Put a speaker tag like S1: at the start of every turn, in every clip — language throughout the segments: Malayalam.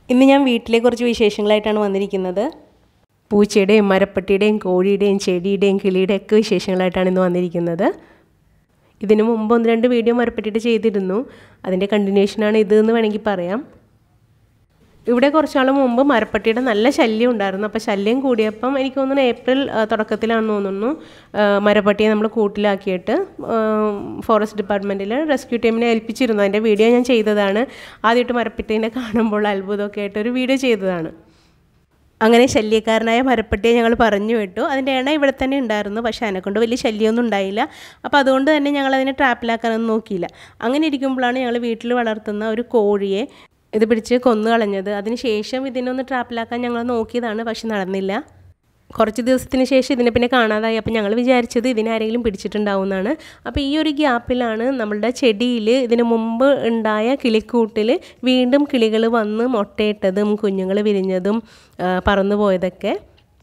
S1: ഇന്ന് ഞാൻ വീട്ടിലെ കുറച്ച് വിശേഷങ്ങളായിട്ടാണ് വന്നിരിക്കുന്നത് പൂച്ചയുടെയും മരപ്പട്ടിയുടെയും കോഴിയുടെയും ചെടിയുടെയും കിളിയുടെയും ഒക്കെ വിശേഷങ്ങളായിട്ടാണ് ഇന്ന് വന്നിരിക്കുന്നത് ഇതിനു മുമ്പ് ഒന്ന് രണ്ട് വീഡിയോ മരപ്പട്ടിയിട്ട് ചെയ്തിരുന്നു അതിൻ്റെ കണ്ടിന്യൂഷനാണ് ഇത് എന്ന് വേണമെങ്കിൽ പറയാം ഇവിടെ കുറച്ച് നാൾ മുമ്പ് മരപ്പട്ടിയുടെ നല്ല ശല്യം ഉണ്ടായിരുന്നു അപ്പോൾ ശല്യം കൂടിയപ്പം എനിക്ക് തോന്നുന്നു ഏപ്രിൽ ആ, തുടക്കത്തിലാണെന്ന് തോന്നുന്നു ആ, മരപ്പട്ടിയെ നമ്മൾ കൂട്ടിലാക്കിയിട്ട് ആ, ഫോറസ്റ്റ് ഡിപ്പാർട്ട്മെൻറ്റിൽ റെസ്ക്യൂ ടീമിനെ ഏൽപ്പിച്ചിരുന്നു അതിൻ്റെ വീഡിയോ ഞാൻ ചെയ്തതാണ് ആദ്യമായിട്ട് മരപ്പട്ടീനെ കാണുമ്പോൾ അത്ഭുതമൊക്കെ ആയിട്ട് ഒരു വീഡിയോ ചെയ്തതാണ് അങ്ങനെ ശല്യക്കാരനായ മരപ്പട്ടിയെ ഞങ്ങൾ പറഞ്ഞു വിട്ടു അതിൻ്റെ എണ്ണ ഇവിടെ തന്നെ ഉണ്ടായിരുന്നു പക്ഷേ അതിനെക്കൊണ്ട് വലിയ ശല്യമൊന്നും ഉണ്ടായില്ല അപ്പോൾ അതുകൊണ്ട് തന്നെ ഞങ്ങൾ അതിനെ ട്രാപ്പിലാക്കാനൊന്നും നോക്കിയില്ല അങ്ങനെ ഇരിക്കുമ്പോഴാണ് ഞങ്ങൾ വീട്ടിൽ വളർത്തുന്ന ഒരു കോഴിയെ ഇത് പിടിച്ച് കൊന്നു കളഞ്ഞത് അതിന് ശേഷം ഇതിനൊന്ന് ട്രാപ്പിലാക്കാൻ ഞങ്ങൾ നോക്കിയതാണ് പക്ഷെ നടന്നില്ല കുറച്ച് ദിവസത്തിന് ശേഷം ഇതിനെ പിന്നെ കാണാതായി അപ്പോൾ ഞങ്ങൾ വിചാരിച്ചത് ഇതിനെ ആരെങ്കിലും പിടിച്ചിട്ടുണ്ടാവുമെന്നാണ് അപ്പോൾ ഈ ഒരു ഗ്യാപ്പിലാണ് നമ്മളുടെ ചെടിയിൽ ഇതിന് മുമ്പ് ഉണ്ടായ കിളിക്കൂട്ടിൽ വീണ്ടും കിളികൾ വന്ന് മുട്ടയിട്ടതും കുഞ്ഞുങ്ങൾ വിരിഞ്ഞതും ആ, പറന്നു പോയതൊക്കെ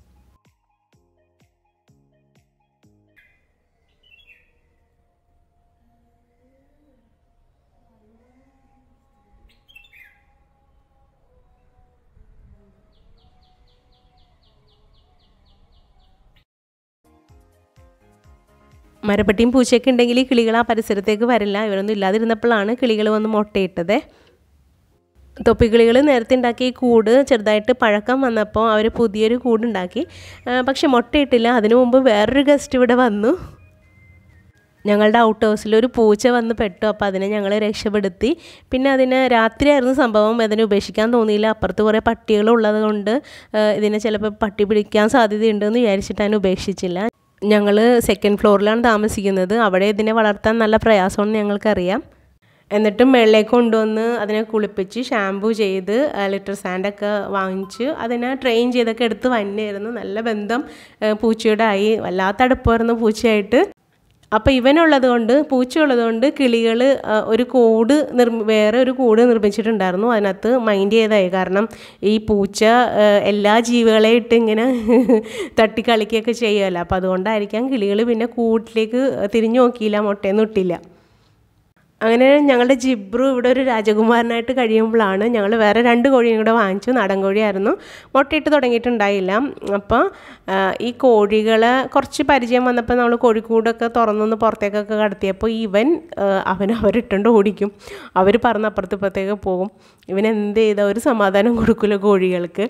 S1: മരപ്പട്ടിയും പൂച്ചയൊക്കെ ഉണ്ടെങ്കിൽ ഈ കിളികൾ ആ പരിസരത്തേക്ക് വരില്ല ഇവരൊന്നും ഇല്ലാതിരുന്നപ്പോഴാണ് കിളികൾ വന്ന് മുട്ടയിട്ടത് തൊപ്പിക്കിളികൾ നേരത്തെ ഉണ്ടാക്കിയ ഈ കൂട് ചെറുതായിട്ട് പഴക്കം വന്നപ്പോൾ അവർ പുതിയൊരു കൂടുണ്ടാക്കി ആ, പക്ഷെ മുട്ടയിട്ടില്ല അതിനു മുമ്പ് വേറൊരു ഗസ്റ്റ് ഇവിടെ വന്നു ഞങ്ങളുടെ ഔട്ട് ഹൗസിൽ ഒരു പൂച്ച വന്ന് പെട്ടു അപ്പോൾ അതിനെ ഞങ്ങൾ രക്ഷപ്പെടുത്തി പിന്നെ അതിന് രാത്രിയായിരുന്നു സംഭവം അതിനെ ഉപേക്ഷിക്കാൻ തോന്നിയില്ല അപ്പുറത്ത് കുറേ പട്ടികളുള്ളത് കൊണ്ട് ആ, ഇതിനെ ചിലപ്പോൾ പട്ടി പിടിക്കാൻ സാധ്യതയുണ്ടെന്ന് വിചാരിച്ചിട്ട് അതിനെ ഉപേക്ഷിച്ചില്ല ഞങ്ങൾ സെക്കൻഡ് ഫ്ലോറിലാണ് താമസിക്കുന്നത് അവിടെ ഇതിനെ വളർത്താൻ നല്ല പ്രയാസമാണെന്ന് ഞങ്ങൾക്കറിയാം എന്നിട്ടും വെള്ളേക്ക് കൊണ്ടുവന്ന് അതിനെ കുളിപ്പിച്ച് ഷാമ്പു ചെയ്ത് ആ, ലിറ്റർ സാൻഡൊക്കെ വാങ്ങിച്ച് അതിനെ ട്രെയിൻ ചെയ്തൊക്കെ എടുത്ത് വന്നെയായിരുന്നു നല്ല ബന്ധം ആ, പൂച്ചയുടെ ആയി വല്ലാത്ത അടുപ്പമായിരുന്നു പൂച്ചയായിട്ട് അപ്പോൾ ഇവനുള്ളത് കൊണ്ട് പൂച്ച ഉള്ളത് കൊണ്ട് കിളികൾ ഒരു കൂട് നിർമ്മി വേറെ ഒരു കൂട് നിർമ്മിച്ചിട്ടുണ്ടായിരുന്നു അതിനകത്ത് മൈൻഡ് ചെയ്തായി കാരണം ഈ പൂച്ച ആ, എല്ലാ ജീവികളെയും ഇട്ട് ഇങ്ങനെ തട്ടി കളിക്കുകയൊക്കെ ചെയ്യുമല്ലോ അപ്പോൾ അതുകൊണ്ടായിരിക്കാം കിളികൾ പിന്നെ കൂട്ടിലേക്ക് തിരിഞ്ഞു നോക്കിയില്ല മുട്ടയൊന്നും ഇട്ടില്ല അങ്ങനെ ഞങ്ങളുടെ ജിബ്രു ഇവിടെ ഒരു രാജകുമാരനായിട്ട് കഴിയുമ്പോഴാണ് ഞങ്ങൾ വേറെ രണ്ട് കോഴിയും കൂടെ വാങ്ങിച്ചു നാടൻ കോഴിയായിരുന്നു മുട്ടയിട്ട് തുടങ്ങിയിട്ടുണ്ടായില്ല അപ്പോൾ ആ, ഈ കോഴികളെ കുറച്ച് പരിചയം വന്നപ്പോൾ നമ്മൾ കോഴിക്കൂടൊക്കെ തുറന്നൊന്ന് പുറത്തേക്കൊക്കെ കടത്തിയപ്പോൾ ഇവൻ ആ, അവൻ അവരിട്ടുകൊണ്ട് ഓടിക്കും അവർ പറന്ന് അപ്പുറത്ത് ഇപ്പുറത്തേക്ക് പോകും ഇവൻ എന്ത് ചെയ്താൽ ഒരു സമാധാനം കൊടുക്കില്ല കോഴികൾക്ക്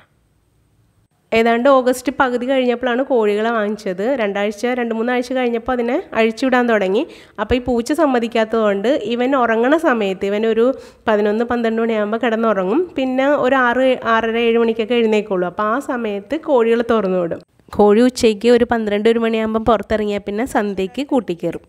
S1: ഏതാണ്ട് ഓഗസ്റ്റ് പകുതി കഴിഞ്ഞപ്പോഴാണ് കോഴികളെ വാങ്ങിച്ചത് രണ്ടാഴ്ച രണ്ട് മൂന്നാഴ്ച കഴിഞ്ഞപ്പോൾ അതിനെ അഴിച്ചുവിടാൻ തുടങ്ങി അപ്പോൾ ഈ പൂച്ച സമ്മതിക്കാത്തതുകൊണ്ട് ഇവൻ ഉറങ്ങണ സമയത്ത് ഇവൻ ഒരു പതിനൊന്ന് പന്ത്രണ്ട് മണിയാകുമ്പോൾ കിടന്നുറങ്ങും പിന്നെ ഒരു ആറ് ആറര ഏഴ് മണിക്കൊക്കെ എഴുന്നേക്കുള്ളൂ അപ്പോൾ ആ സമയത്ത് കോഴികൾ തുറന്നു വിടും കോഴി ഉച്ചയ്ക്ക് ഒരു പന്ത്രണ്ട് ഒരു മണിയാകുമ്പോൾ പുറത്തിറങ്ങിയാൽ പിന്നെ സന്ധ്യയ്ക്ക് കൂട്ടിക്കയറും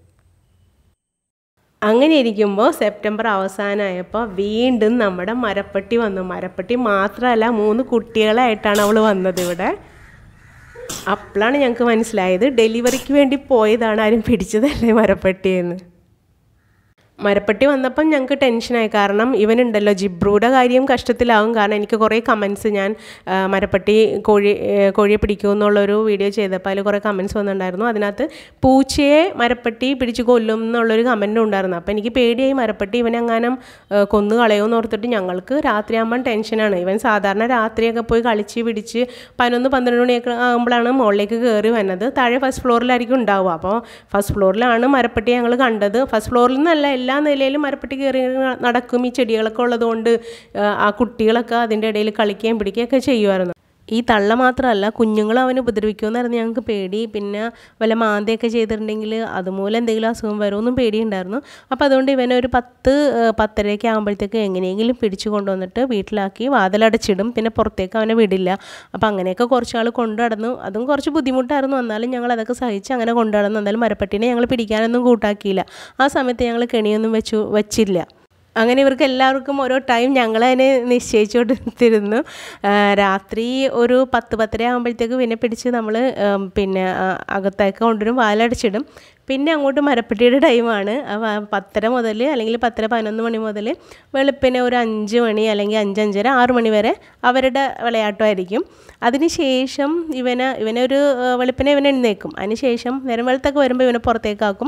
S1: അങ്ങനെ ഇരിക്കുമ്പോൾ സെപ്റ്റംബർ അവസാനമായപ്പോൾ വീണ്ടും നമ്മുടെ മരപ്പട്ടി വന്നു മരപ്പട്ടി മാത്രമല്ല മൂന്ന് കുട്ടികളായിട്ടാണ് അവൾ വന്നത് ഇവിടെ അപ്പോഴാണ് ഞങ്ങൾക്ക് മനസ്സിലായത് ഡെലിവറിക്ക് വേണ്ടി പോയതാണ് ആരും പിടിച്ചതല്ലേ മരപ്പട്ടിയെന്ന് മരപ്പട്ടി വന്നപ്പം ഞങ്ങൾക്ക് ടെൻഷനായി കാരണം ഇവനുണ്ടല്ലോ ജിബ്രൂടെ കാര്യം കഷ്ടത്തിലാവും കാരണം എനിക്ക് കുറേ കമൻസ് ഞാൻ ആ, മരപ്പട്ടി കോഴി ഏ, കോഴിയെ പിടിക്കുമെന്നുള്ളൊരു വീഡിയോ ചെയ്തപ്പോൾ അതിൽ കുറേ കമൻസ് വന്നിട്ടുണ്ടായിരുന്നു അതിനകത്ത് പൂച്ചയെ മരപ്പട്ടി പിടിച്ച് കൊല്ലും എന്നുള്ളൊരു കമൻറ്റും ഉണ്ടായിരുന്നു അപ്പോൾ എനിക്ക് പേടിയായി മരപ്പട്ടി ഇവനെങ്ങാനും ആ, കൊന്നു കളയുമെന്ന് ഓർത്തിട്ട് ഞങ്ങൾക്ക് രാത്രിയാകുമ്പം ടെൻഷനാണ് ഇവൻ സാധാരണ രാത്രിയൊക്കെ പോയി കളിച്ച് പിടിച്ച് പതിനൊന്ന് പന്ത്രണ്ട് മണിയൊക്കെ ആകുമ്പോഴാണ് മുകളിലേക്ക് കയറി വന്നത് താഴെ ഫസ്റ്റ് ഫ്ലോറിലായിരിക്കും ഉണ്ടാവുക അപ്പോൾ ഫസ്റ്റ് ഫ്ലോറിലാണ് മരപ്പട്ടി ഞങ്ങൾ കണ്ടത് ഫസ്റ്റ് ഫ്ലോറിൽ നിന്നല്ല എല്ലാ നിലയിലും മരപ്പട്ടി കയറി നടക്കും ഈ ചെടികളൊക്കെ ഉള്ളതുകൊണ്ട് ആ, ആ കുട്ടികളൊക്കെ അതിൻ്റെ ഇടയിൽ കളിക്കുകയും പിടിക്കുകയൊക്കെ ചെയ്യുമായിരുന്നു ഈ തള്ള മാത്രമല്ല കുഞ്ഞുങ്ങൾ അവനെ ഉപദ്രവിക്കുമെന്നായിരുന്നു ഞങ്ങൾക്ക് പേടി പിന്നെ വല്ല മാന്തയൊക്കെ ചെയ്തിട്ടുണ്ടെങ്കിൽ അതുമൂലം എന്തെങ്കിലും അസുഖം വരുമെന്നും പേടിയുണ്ടായിരുന്നു അപ്പോൾ അതുകൊണ്ട് ഇവനെ ഒരു പത്ത് ആ, പത്തരയൊക്കെ ആകുമ്പോഴത്തേക്ക് എങ്ങനെയെങ്കിലും പിടിച്ചു കൊണ്ടുവന്നിട്ട് വീട്ടിലാക്കി വാതിലടച്ചിടും പിന്നെ പുറത്തേക്ക് അവനെ വിടില്ല അപ്പോൾ അങ്ങനെയൊക്കെ കുറച്ച് നാൾ കൊണ്ടു നടന്നു അതും കുറച്ച് ബുദ്ധിമുട്ടായിരുന്നു എന്നാലും ഞങ്ങൾ അതൊക്കെ സഹിച്ച് അങ്ങനെ കൊണ്ടു നടന്നു എന്നാലും മരപ്പട്ടീനെ ഞങ്ങൾ പിടിക്കാനൊന്നും കൂട്ടാക്കിയില്ല ആ സമയത്ത് ഞങ്ങൾ കെണിയൊന്നും വെച്ചു വെച്ചില്ല അങ്ങനെ ഇവർക്ക് എല്ലാവർക്കും ഓരോ ടൈം ഞങ്ങൾ അതിനെ നിശ്ചയിച്ചുകൊണ്ടിരുന്നു ആ, രാത്രി ഒരു പത്ത് പത്തര ആകുമ്പോഴത്തേക്ക് പിന്നെ പിടിച്ച് നമ്മൾ പിന്നെ ആ, അകത്തേക്ക് കൊണ്ടുവരും വാലടച്ചിടും പിന്നെ അങ്ങോട്ട് മരപ്പെട്ടിയുടെ ടൈമാണ് അപ്പോൾ പത്തര മുതൽ അല്ലെങ്കിൽ പത്തര പതിനൊന്ന് മണി മുതൽ വെളുപ്പിനെ ഒരു അഞ്ച് മണി അല്ലെങ്കിൽ അഞ്ചഞ്ചര ആറ് മണി വരെ അവരുടെ വിളയാട്ടമായിരിക്കും അതിനുശേഷം ഇവന് ഇവനൊരു ആ, വെളുപ്പിനെ ഇവൻ എഴുന്നേക്കും അതിനുശേഷം നേരം വെളുത്തൊക്കെ വരുമ്പോൾ ഇവനെ പുറത്തേക്കാക്കും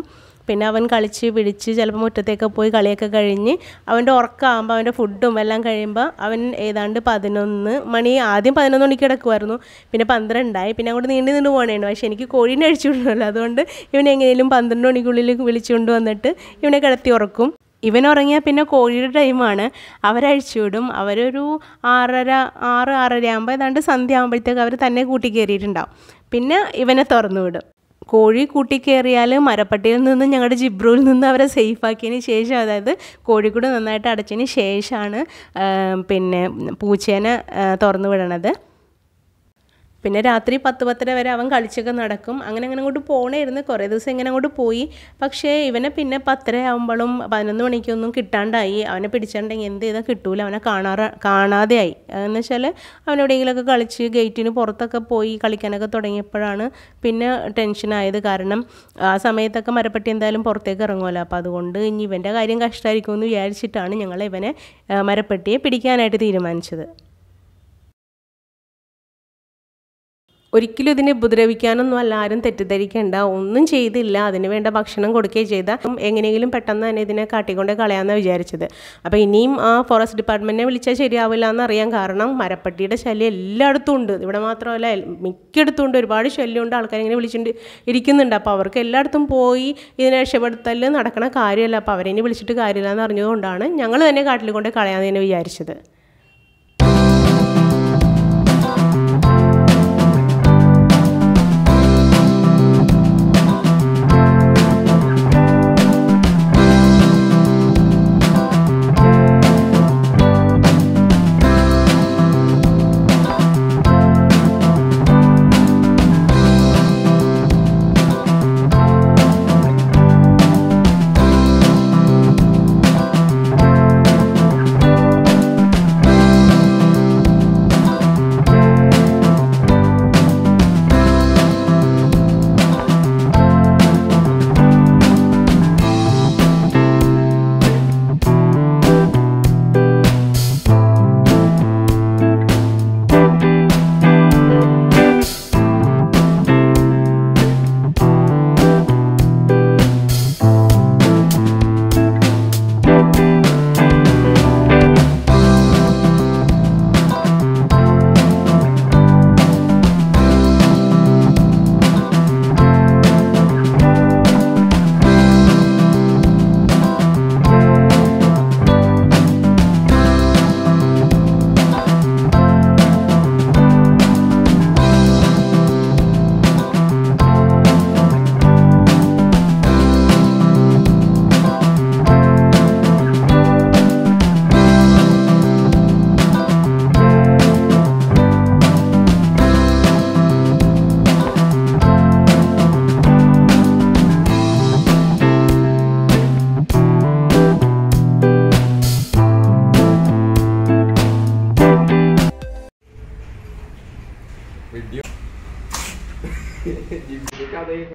S1: പിന്നെ അവൻ കളിച്ച് പിടിച്ച് ചിലപ്പോൾ മുറ്റത്തേക്ക് പോയി കളിയൊക്കെ കഴിഞ്ഞ് അവൻ്റെ ഉറക്കമാകുമ്പോൾ അവൻ്റെ ഫുഡും എല്ലാം കഴിയുമ്പോൾ അവൻ ഏതാണ്ട് പതിനൊന്ന് മണി ആദ്യം പതിനൊന്ന് മണിക്ക് കിടക്കുമായിരുന്നു പിന്നെ പന്ത്രണ്ടായി പിന്നെ അങ്ങോട്ട് നീണ്ടു നീണ്ടു പോകണേണ്ട് പക്ഷേ എനിക്ക് കോഴീനെ അഴിച്ചു വിടണമല്ലോ അതുകൊണ്ട് ഇവൻ എങ്ങനെയും പന്ത്രണ്ട് മണിക്കുള്ളിൽ വിളിച്ചുകൊണ്ട് വന്നിട്ട് ഇവനെ കിടത്തി ഉറക്കും ഇവൻ ഉറങ്ങിയാൽ പിന്നെ കോഴിയുടെ ടൈമാണ് അവരഴിച്ചു വിടും അവരൊരു ആറര ആറ് ആറര ആകുമ്പോൾ ഏതാണ്ട് സന്ധ്യ ആകുമ്പോഴത്തേക്ക് അവർ തന്നെ കൂട്ടി കയറിയിട്ടുണ്ടാവും പിന്നെ ഇവനെ തുറന്നു വിടും കോഴി കൂട്ടിക്കയറിയാൽ മരപ്പട്ടിയിൽ നിന്ന് ഞങ്ങളുടെ ജിബ്രുവിൽ നിന്ന് അവരെ സേഫാക്കിയതിന് ശേഷം അതായത് കോഴിക്കൂട് നന്നായിട്ട് അടച്ചതിന് ശേഷമാണ് പിന്നെ പൂച്ചേനെ തുറന്നു വിടണത് പിന്നെ രാത്രി പത്ത് പത്തര വരെ അവൻ കളിച്ചൊക്കെ നടക്കും അങ്ങനെ അങ്ങനെ അങ്ങോട്ട് പോണേരുന്നു കുറേ ദിവസം ഇങ്ങനെ അങ്ങോട്ട് പോയി പക്ഷേ ഇവനെ പിന്നെ പത്തര ആകുമ്പോഴും പതിനൊന്ന് മണിക്കൊന്നും കിട്ടാണ്ടായി അവനെ പിടിച്ചിട്ടുണ്ടെങ്കിൽ എന്ത് ചെയ്താൽ കിട്ടൂല അവനെ കാണാറ് കാണാതെയായി എന്ന് വെച്ചാൽ അവൻ എവിടെയെങ്കിലുമൊക്കെ കളിച്ച് ഗേറ്റിന് പുറത്തൊക്കെ പോയി കളിക്കാനൊക്കെ തുടങ്ങിയപ്പോഴാണ് പിന്നെ ടെൻഷനായത് കാരണം ആ സമയത്തൊക്കെ മരപ്പട്ടി എന്തായാലും പുറത്തേക്ക് ഇറങ്ങുമല്ലോ അപ്പോൾ അതുകൊണ്ട് ഇനി ഇവൻ്റെ കാര്യം കഷ്ടമായിരിക്കുമെന്ന് വിചാരിച്ചിട്ടാണ് ഞങ്ങൾ ഇവനെ മരപ്പട്ടിയെ പിടിക്കാനായിട്ട് തീരുമാനിച്ചത് ഒരിക്കലും ഇതിനെ ഉപദ്രവിക്കാനൊന്നും അല്ല ആരും തെറ്റിദ്ധരിക്കേണ്ട ഒന്നും ചെയ്തില്ല അതിന് വേണ്ട ഭക്ഷണം കൊടുക്കുകയും ചെയ്ത എങ്ങനെയെങ്കിലും പെട്ടെന്ന് തന്നെ ഇതിനെ കാട്ടിക്കൊണ്ട് കളയാമെന്നാണ് വിചാരിച്ചത് അപ്പോൾ ഇനിയും ആ ഫോറസ്റ്റ് ഡിപ്പാർട്ട്മെൻറ്റിനെ വിളിച്ചാൽ ശരിയാവില്ല എന്നറിയാൻ കാരണം മരപ്പട്ടിയുടെ ശല്യം എല്ലായിടത്തും ഉണ്ട് ഇവിടെ മാത്രമല്ല മിക്കയിടത്തും ഉണ്ട് ഒരുപാട് ശല്യമുണ്ട് ആൾക്കാർ ഇങ്ങനെ വിളിച്ചിട്ട് ഇരിക്കുന്നുണ്ട് അപ്പോൾ അവർക്ക് എല്ലായിടത്തും പോയി ഇതിനെ രക്ഷപ്പെടുത്തൽ നടക്കണ കാര്യമല്ല അപ്പോൾ അവരെ വിളിച്ചിട്ട് കാര്യമില്ല എന്ന് അറിഞ്ഞതുകൊണ്ടാണ് ഞങ്ങൾ തന്നെ കാട്ടിൽ കൊണ്ട് കളയാമെന്ന് തന്നെ വിചാരിച്ചത്
S2: Video. Video cao đây.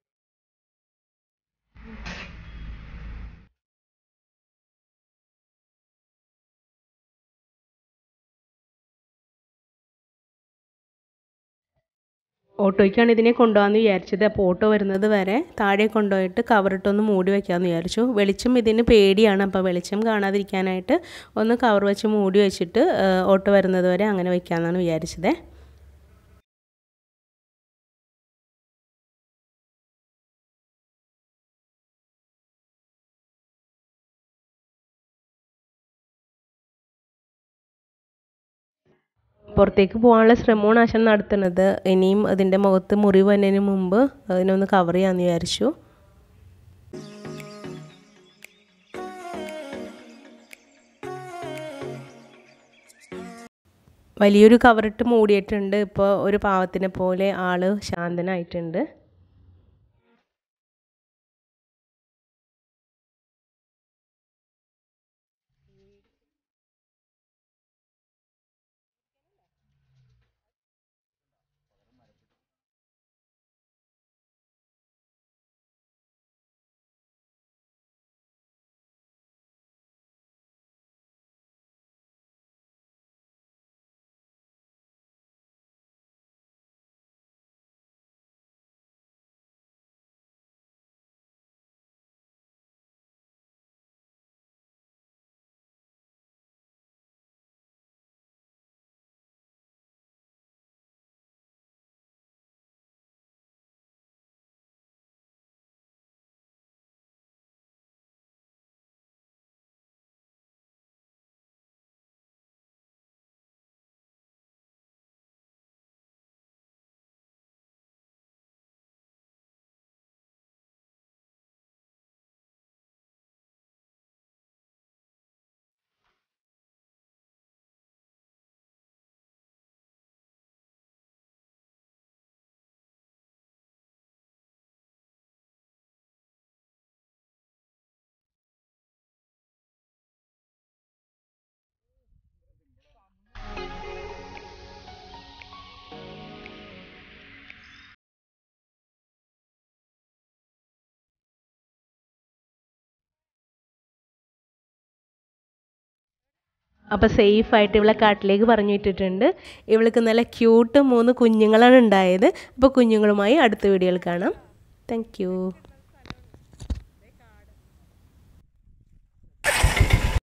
S1: ഓട്ടോയ്ക്കാണ് ഇതിനെ കൊണ്ടുപോകാമെന്ന് വിചാരിച്ചത് അപ്പോൾ ഓട്ടോ വരുന്നത് വരെ താഴെ കൊണ്ടുപോയിട്ട് കവറിട്ടൊന്ന് മൂടി വയ്ക്കാമെന്ന് വിചാരിച്ചു വെളിച്ചം ഇതിന് പേടിയാണ് അപ്പോൾ വെളിച്ചം കാണാതിരിക്കാനായിട്ട് ഒന്ന് കവർ വെച്ച് മൂടി വെച്ചിട്ട് ഓട്ടോ വരുന്നത് വരെ അങ്ങനെ വയ്ക്കാമെന്നാണ് വിചാരിച്ചത് പുറത്തേക്ക് പോകാനുള്ള ശ്രമമാണ് ആശാൻ നടത്തുന്നത് ഇനിയും അതിൻ്റെ മുഖത്ത് മുറിവ് വരുന്നതിന് മുമ്പ് അതിനൊന്ന് കവർ ചെയ്യാമെന്ന് വിചാരിച്ചു വലിയൊരു കവറിട്ട് മൂടിയിട്ടുണ്ട് ഇപ്പോൾ ഒരു പാവത്തിനെ പോലെ ആള് ശാന്തനായിട്ടുണ്ട് അപ്പോൾ സേഫായിട്ട് ഇവളെ കാട്ടിലേക്ക് പറഞ്ഞു വിട്ടിട്ടുണ്ട് ഇവൾക്ക് നല്ല ക്യൂട്ട് മൂന്ന് കുഞ്ഞുങ്ങളാണ് ഉണ്ടായത് അപ്പോൾ കുഞ്ഞുങ്ങളുമായി അടുത്ത വീഡിയോയിൽ കാണാം താങ്ക്